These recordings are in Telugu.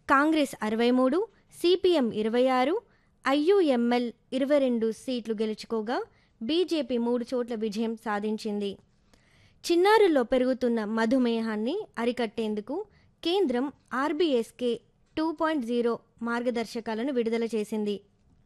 కాంగ్రెస్ అరవై మూడు సిపిఎం ఇరవై ఆరు ఐయుఎంఎల్ ఇరవై రెండు సీట్లు గెలుచుకోగా బీజేపీ మూడు చోట్ల విజయం సాధించింది చిన్నారుల్లో పెరుగుతున్న మధుమేహాన్ని అరికట్టేందుకు కేంద్రం ఆర్బీఎస్కే టూ పాయింట్ జీరో మార్గదర్శకాలను విడుదల చేసింది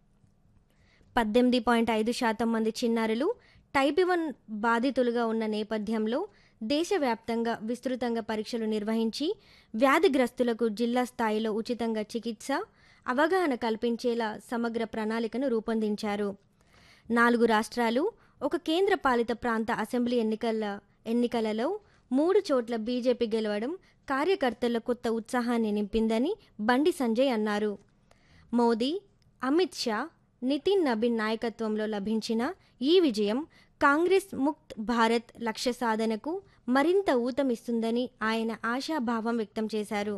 పద్దెనిమిది పాయింట్ ఐదు శాతం మంది చిన్నారులు టైప్ వన్ బాధితులుగా ఉన్న నేపథ్యంలో దేశవ్యాప్తంగా విస్తృతంగా పరీక్షలు నిర్వహించి వ్యాధిగ్రస్తులకు జిల్లా స్థాయిలో ఉచితంగా చికిత్స అవగాహన కల్పించేలా సమగ్ర ప్రణాళికను రూపొందించారు నాలుగు రాష్ట్రాలు ఒక కేంద్ర పాలిత ప్రాంత అసెంబ్లీ ఎన్నికల ఎన్నికలలో మూడు చోట్ల బీజేపీ గెలవడం కార్యకర్తల్లో కొత్త ఉత్సాహాన్ని నింపిందని బండి సంజయ్ అన్నారు మోదీ అమిత్ షా నితిన్ నబీన్ నాయకత్వంలో లభించిన ఈ విజయం కాంగ్రెస్ ముక్త్ భారత్ లక్ష్య సాధనకు మరింత ఊతమిస్తుందని ఆయన ఆశాభావం వ్యక్తం చేశారు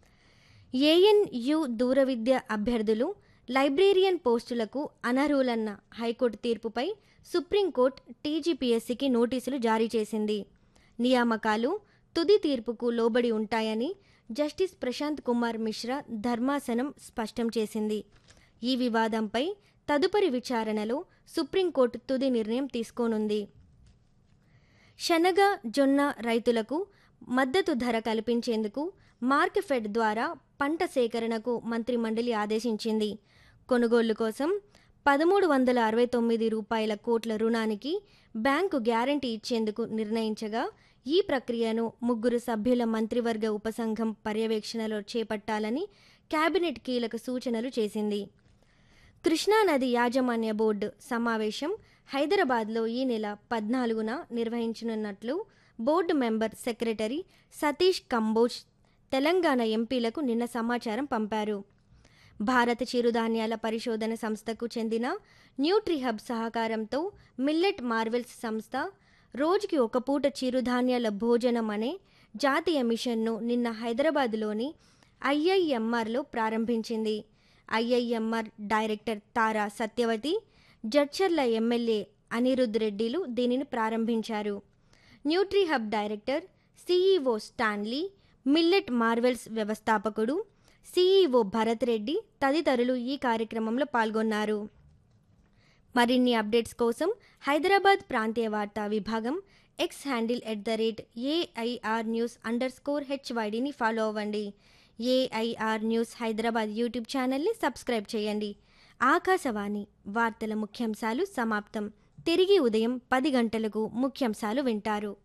ఏఎన్యు దూర విద్య అభ్యర్థులు లైబ్రేరియన్ పోస్టులకు అనర్హులన్న హైకోర్టు తీర్పుపై సుప్రీంకోర్టు టీజీపీఎస్సీకి నోటీసులు జారీ చేసింది నియామకాలు తుది తీర్పుకు లోబడి ఉంటాయని జస్టిస్ ప్రశాంత్ కుమార్ మిశ్రా ధర్మాసనం స్పష్టం చేసింది ఈ వివాదంపై తదుపరి విచారణలో సుప్రీంకోర్టు తుది నిర్ణయం తీసుకోనుంది శనగ జొన్న రైతులకు మద్దతు ధర కల్పించేందుకు మార్కెఫెడ్ ద్వారా పంట సేకరణకు మంత్రి మండలి ఆదేశించింది కొనుగోళ్లు కోసం పదమూడు వందల అరవై తొమ్మిది రూపాయల కోట్ల రుణానికి బ్యాంకు గ్యారంటీ ఇచ్చేందుకు నిర్ణయించగా ఈ ప్రక్రియను ముగ్గురు సభ్యుల మంత్రివర్గ ఉపసంఘం పర్యవేక్షణలో చేపట్టాలని కేబినెట్ కీలక సూచనలు చేసింది కృష్ణానది యాజమాన్య బోర్డు సమావేశం హైదరాబాద్లో ఈ నెల పద్నాలుగున నిర్వహించనున్నట్లు board member secretary Satish Kamboj Telangana ఎంపీలకు నిన్న సమాచారం పంపారు భారత చిరుధాన్యాల పరిశోధన సంస్థకు చెందిన న్యూట్రిహబ్ సహకారంతో మిల్లెట్ మార్వెల్స్ సంస్థ రోజుకి ఒక పూట చిరుధాన్యాల భోజనం అనే జాతీయ మిషన్ను నిన్న హైదరాబాద్లోని ఐఐఎంఆర్లో ప్రారంభించింది IIMR director Tara Satyavathi Jadcherla MLA Anirudh రెడ్డిలు దీనిని ప్రారంభించారు Nutrihub director CEO Stanley millet marvels వ్యవస్థాపకుడు సిఈఓ భరత్ రెడ్డి తదితరులు ఈ కార్యక్రమంలో పాల్గొన్నారు మరిన్ని అప్డేట్స్ కోసం హైదరాబాద్ ప్రాంతీయ వార్తా విభాగం X handle at the rate AIR news underscore హెచ్వైడిని ఫాలో అవ్వండి ఏఐఆర్ న్యూస్ హైదరాబాద్ యూట్యూబ్ ఛానల్ని సబ్స్క్రైబ్ చేయండి ఆకాశవాణి వార్తల ముఖ్యాంశాలు సమాప్తం తిరిగి ఉదయం పది గంటలకు ముఖ్యాంశాలు వింటారు